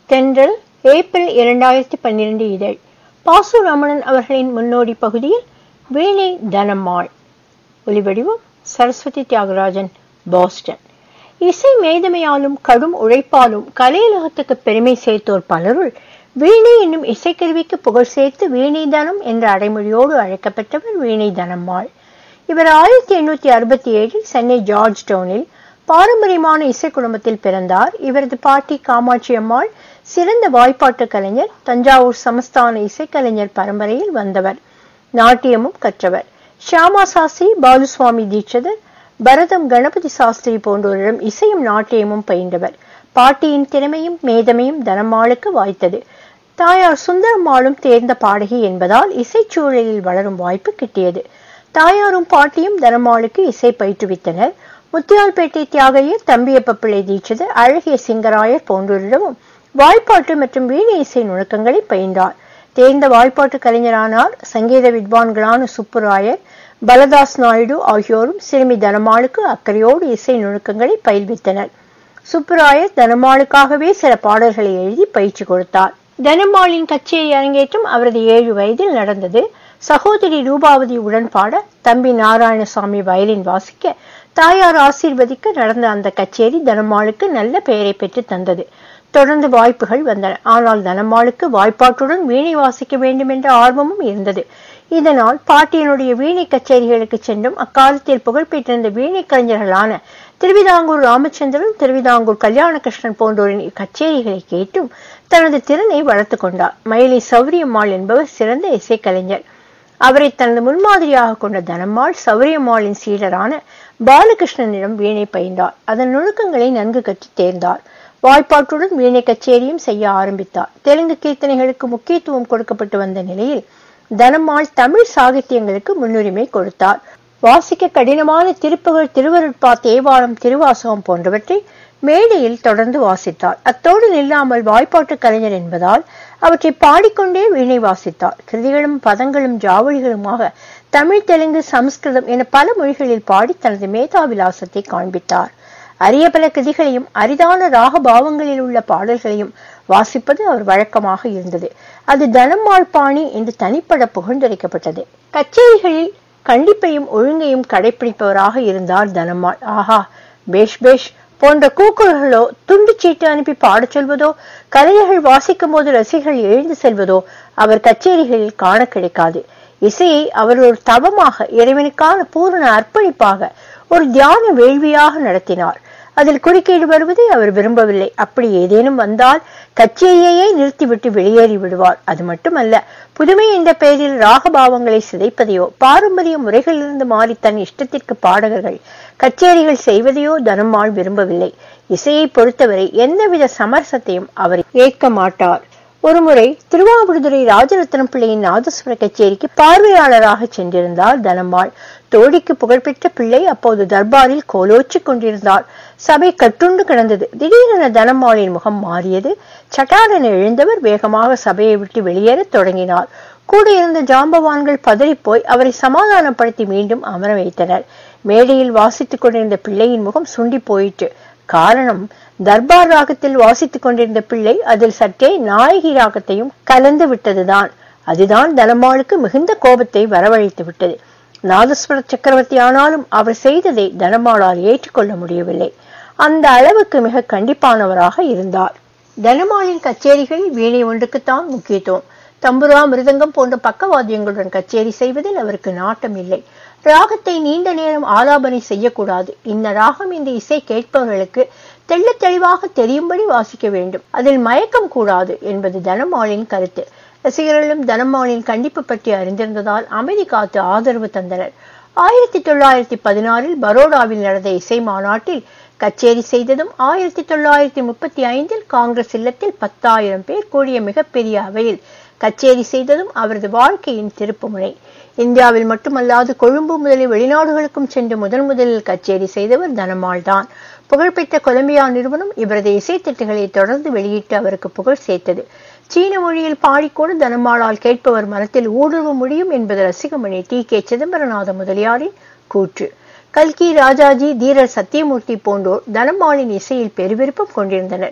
தென்றல் ஏப்ரல் இரண்டாயிரத்தி பன்னிரண்டு இதழ் பாசு ரமணன் அவர்களின் முன்னோடி பகுதியில் வீணை தனம்மாள் ஒலிவடிவம் சரஸ்வதி தியாகராஜன் பாஸ்டன் இசை மேதமையாலும் கடும் உழைப்பாலும் கலையுலகத்துக்கு பெருமை சேர்த்தோர் பலருள் வீணை என்னும் இசைக்கருவிக்கு புகழ் சேர்த்து வீணை தனம் என்ற அடைமொழியோடு அழைக்கப்பட்டவர் வீணை தனம்மாள் இவர் ஆயிரத்தி எண்ணூத்தி அறுபத்தி ஏழில் சென்னை ஜார்ஜ் டவுனில் பாரம்பரியமான இசை குடும்பத்தில் பிறந்தார் இவரது பாட்டி காமாட்சி அம்மாள் சிறந்த வாய்ப்பாட்டு கலைஞர் தஞ்சாவூர் சமஸ்தான இசைக்கலைஞர் பரம்பரையில் வந்தவர் நாட்டியமும் கற்றவர் ஷியாமா சாஸ்திரி பாலுசுவாமி தீட்சிதர் பரதம் கணபதி சாஸ்திரி போன்றோரிடம் இசையும் நாட்டியமும் பயின்றவர் பாட்டியின் திறமையும் மேதமையும் தனம்மாளுக்கு வாய்த்தது தாயார் சுந்தரம்மாளும் தேர்ந்த பாடகி என்பதால் இசைச்சூழலில் வளரும் வாய்ப்பு கிட்டியது தாயாரும் பாட்டியும் தனம்மாளுக்கு இசை பயிற்றுவித்தனர் முத்தியால்பேட்டை தியாகையர் தம்பியப்ப பிள்ளை தீட்சிதர் அழகிய சிங்கராயர் போன்றோரிடமும் வாய்ப்பாட்டு மற்றும் வீணை இசை நுணுக்கங்களை பயின்றார் தேர்ந்த வாய்ப்பாட்டு கலைஞரானார் சங்கீத வித்வான்களான சுப்புராயர் பலதாஸ் நாயுடு ஆகியோரும் சிறுமி தனமாளுக்கு அக்கறையோடு இசை நுணுக்கங்களை பயில்வித்தனர் சுப்புராயர் தனமாளுக்காகவே சில பாடல்களை எழுதி பயிற்சி கொடுத்தார் தனமாளின் கச்சேரி அரங்கேற்றம் அவரது ஏழு வயதில் நடந்தது சகோதரி ரூபாவதி உடன் பாட தம்பி நாராயணசாமி வயலின் வாசிக்க தாயார் ஆசீர்வதிக்க நடந்த அந்த கச்சேரி தனமாளுக்கு நல்ல பெயரை பெற்று தந்தது தொடர்ந்து வாய்ப்புகள் வந்தன ஆனால் தனம்மாளுக்கு வாய்ப்பாட்டுடன் வீணை வாசிக்க வேண்டும் என்ற ஆர்வமும் இருந்தது இதனால் பாட்டியனுடைய வீணை கச்சேரிகளுக்கு சென்றும் அக்காலத்தில் புகழ்பெற்றிருந்த வீணை கலைஞர்களான திருவிதாங்கூர் ராமச்சந்திரன் திருவிதாங்கூர் கல்யாணகிருஷ்ணன் போன்றோரின் கச்சேரிகளை கேட்டும் தனது திறனை வளர்த்து கொண்டார் மயிலை சௌரியம்மாள் என்பவர் சிறந்த இசைக்கலைஞர் அவரை தனது முன்மாதிரியாக கொண்ட தனம்மாள் சௌரியம்மாளின் சீடரான பாலகிருஷ்ணனிடம் வீணை பயின்றார் அதன் நுணுக்கங்களை நன்கு கற்று தேர்ந்தார் வாய்ப்பாட்டுடன் வீணை கச்சேரியும் செய்ய ஆரம்பித்தார் தெலுங்கு கீர்த்தனைகளுக்கு முக்கியத்துவம் கொடுக்கப்பட்டு வந்த நிலையில் தனம்மாள் தமிழ் சாகித்யங்களுக்கு முன்னுரிமை கொடுத்தார் வாசிக்க கடினமான திருப்புகழ் திருவருட்பா தேவாரம் திருவாசகம் போன்றவற்றை மேடையில் தொடர்ந்து வாசித்தார் அத்தோடு நில்லாமல் வாய்ப்பாட்டு கலைஞர் என்பதால் அவற்றை பாடிக்கொண்டே வீணை வாசித்தார் கிருதிகளும் பதங்களும் ஜாவளிகளுமாக தமிழ் தெலுங்கு சமஸ்கிருதம் என பல மொழிகளில் பாடி தனது மேதாவிலாசத்தை காண்பித்தார் அரிய பல கிருதிகளையும் அரிதான ராக பாவங்களில் உள்ள பாடல்களையும் வாசிப்பது அவர் வழக்கமாக இருந்தது அது தனம்மாள் பாணி என்று தனிப்பட புகழ்ந்துரைக்கப்பட்டது கச்சேரிகளில் கண்டிப்பையும் ஒழுங்கையும் கடைபிடிப்பவராக இருந்தார் தனம்மாள் ஆஹா பேஷ் பேஷ் போன்ற கூக்குரல்களோ துண்டு சீட்டு அனுப்பி பாடச் சொல்வதோ கலைஞர்கள் வாசிக்கும் போது ரசிகர்கள் எழுந்து செல்வதோ அவர் கச்சேரிகளில் காண கிடைக்காது இசையை அவர் ஒரு தவமாக இறைவனுக்கான பூரண அர்ப்பணிப்பாக ஒரு தியான வேள்வியாக நடத்தினார் அதில் குறுக்கீடு வருவதை அவர் விரும்பவில்லை அப்படி ஏதேனும் வந்தால் கச்சேரியையே நிறுத்திவிட்டு வெளியேறி விடுவார் அது மட்டுமல்ல புதுமை என்ற பெயரில் ராகபாவங்களை சிதைப்பதையோ பாரம்பரிய முறைகளிலிருந்து மாறி தன் இஷ்டத்திற்கு பாடகர்கள் கச்சேரிகள் செய்வதையோ தனம்மாள் விரும்பவில்லை இசையை பொறுத்தவரை எந்தவித சமரசத்தையும் அவர் ஏற்க மாட்டார் ஒருமுறை திருவாவடுதுறை ராஜரத்னம் பிள்ளையின் நாதஸ்வர கச்சேரிக்கு பார்வையாளராக சென்றிருந்தார் தனம்மாள் தோழிக்கு புகழ்பெற்ற பிள்ளை அப்போது தர்பாரில் கோலோச்சிக் கொண்டிருந்தார் சபை கட்டுண்டு கிடந்தது திடீரென தனம்மாளின் முகம் மாறியது சட்டாரென எழுந்தவர் வேகமாக சபையை விட்டு வெளியேறத் தொடங்கினார் கூட இருந்த ஜாம்பவான்கள் பதறிப்போய் அவரை சமாதானப்படுத்தி மீண்டும் அமர வைத்தனர் மேடையில் வாசித்துக் கொண்டிருந்த பிள்ளையின் முகம் சுண்டி போயிற்று காரணம் தர்பார் ராகத்தில் வாசித்துக் கொண்டிருந்த பிள்ளை அதில் சற்றே நாயகி ராகத்தையும் கலந்து விட்டதுதான் அதுதான் தனம்மாளுக்கு மிகுந்த கோபத்தை வரவழைத்து விட்டது நாதஸ்வர சக்கரவர்த்தி ஆனாலும் அவர் செய்ததை தனமாளால் ஏற்றுக்கொள்ள முடியவில்லை அந்த அளவுக்கு மிக கண்டிப்பானவராக இருந்தார் தனமாளின் கச்சேரிகளில் வீணை ஒன்றுக்குத்தான் முக்கியத்துவம் தம்புரா மிருதங்கம் போன்ற பக்கவாத்தியங்களுடன் கச்சேரி செய்வதில் அவருக்கு நாட்டம் இல்லை ராகத்தை நீண்ட நேரம் ஆலாபனை செய்யக்கூடாது இந்த ராகம் இந்த இசை கேட்பவர்களுக்கு தெள்ள தெளிவாக தெரியும்படி வாசிக்க வேண்டும் அதில் மயக்கம் கூடாது என்பது தனமாளின் கருத்து ரசிகர்களும் தனம்மாளின் கண்டிப்பு பற்றி அறிந்திருந்ததால் அமைதி காத்து ஆதரவு தந்தனர் ஆயிரத்தி தொள்ளாயிரத்தி பதினாறில் பரோடாவில் நடந்த இசை மாநாட்டில் கச்சேரி செய்ததும் ஆயிரத்தி தொள்ளாயிரத்தி முப்பத்தி ஐந்தில் காங்கிரஸ் இல்லத்தில் பத்தாயிரம் பேர் கூடிய மிகப்பெரிய அவையில் கச்சேரி செய்ததும் அவரது வாழ்க்கையின் திருப்புமுனை இந்தியாவில் மட்டுமல்லாது கொழும்பு முதலில் வெளிநாடுகளுக்கும் சென்று முதன் முதலில் கச்சேரி செய்தவர் தனம்மாள் தான் புகழ்பெற்ற கொலம்பியா நிறுவனம் இவரது இசைத்தட்டுகளை தொடர்ந்து வெளியிட்டு அவருக்கு புகழ் சேர்த்தது சீன மொழியில் பாடிக்கொண்டு தனம்மாளால் கேட்பவர் மனத்தில் ஊடுருவ முடியும் என்பது ரசிகமணி டி கே சிதம்பரநாத முதலியாரின் கூற்று கல்கி ராஜாஜி தீரர் சத்தியமூர்த்தி போன்றோர் தனம்மாளின் இசையில் பெருவிருப்பம் கொண்டிருந்தனர்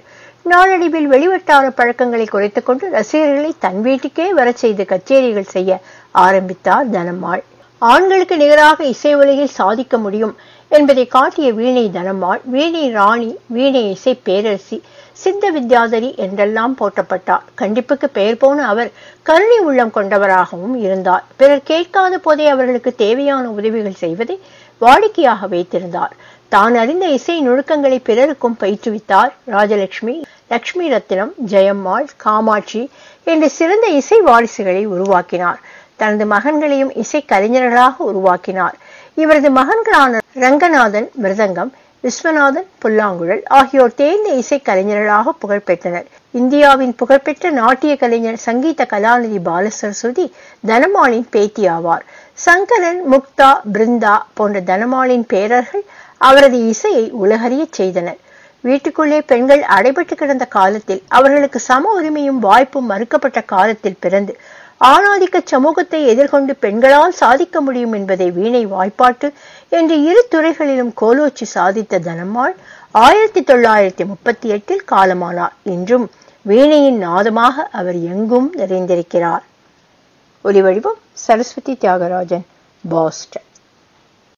நாளடைவில் வெளிவட்டார பழக்கங்களை குறைத்துக் கொண்டு ரசிகர்களை தன் வீட்டுக்கே வரச் செய்து கச்சேரிகள் செய்ய ஆரம்பித்தார் தனம்மாள் ஆண்களுக்கு நிகராக இசை உலகில் சாதிக்க முடியும் என்பதை காட்டிய வீணை தனம்மாள் வீணை ராணி வீணை இசை பேரரசி சித்த வித்யாதரி என்றெல்லாம் போற்றப்பட்டார் கண்டிப்புக்கு பெயர் போன அவர் கருணை உள்ளம் கொண்டவராகவும் இருந்தார் பிறர் கேட்காத போதே அவர்களுக்கு தேவையான உதவிகள் செய்வதை வாடிக்கையாக வைத்திருந்தார் தான் அறிந்த இசை நுணுக்கங்களை பிறருக்கும் பயிற்றுவித்தார் ராஜலட்சுமி லட்சுமி ரத்தினம் ஜெயம்மாள் காமாட்சி என்று சிறந்த இசை வாரிசுகளை உருவாக்கினார் தனது மகன்களையும் இசை கலைஞர்களாக உருவாக்கினார் இவரது மகன்களான ரங்கநாதன் மிருதங்கம் விஸ்வநாதன் புல்லாங்குழல் ஆகியோர் தேர்ந்த இசை கலைஞர்களாக புகழ்பெற்றனர் இந்தியாவின் புகழ்பெற்ற நாட்டிய கலைஞர் சங்கீத கலாநிதி பாலசரஸ்வதி தனமாளின் பேத்தி ஆவார் சங்கரன் முக்தா பிருந்தா போன்ற தனமாளின் பேரர்கள் அவரது இசையை உலகறியச் செய்தனர் வீட்டுக்குள்ளே பெண்கள் அடைபட்டு கிடந்த காலத்தில் அவர்களுக்கு சம உரிமையும் வாய்ப்பும் மறுக்கப்பட்ட காலத்தில் பிறந்து ஆணாதிக்க சமூகத்தை எதிர்கொண்டு பெண்களால் சாதிக்க முடியும் என்பதை வீணை வாய்ப்பாட்டு என்று இரு துறைகளிலும் கோலோச்சி சாதித்த தனம்மாள் ஆயிரத்தி தொள்ளாயிரத்தி முப்பத்தி எட்டில் காலமானார் இன்றும் வீணையின் நாதமாக அவர் எங்கும் நிறைந்திருக்கிறார் ஒலிவடிவம் சரஸ்வதி தியாகராஜன் பாஸ்டன்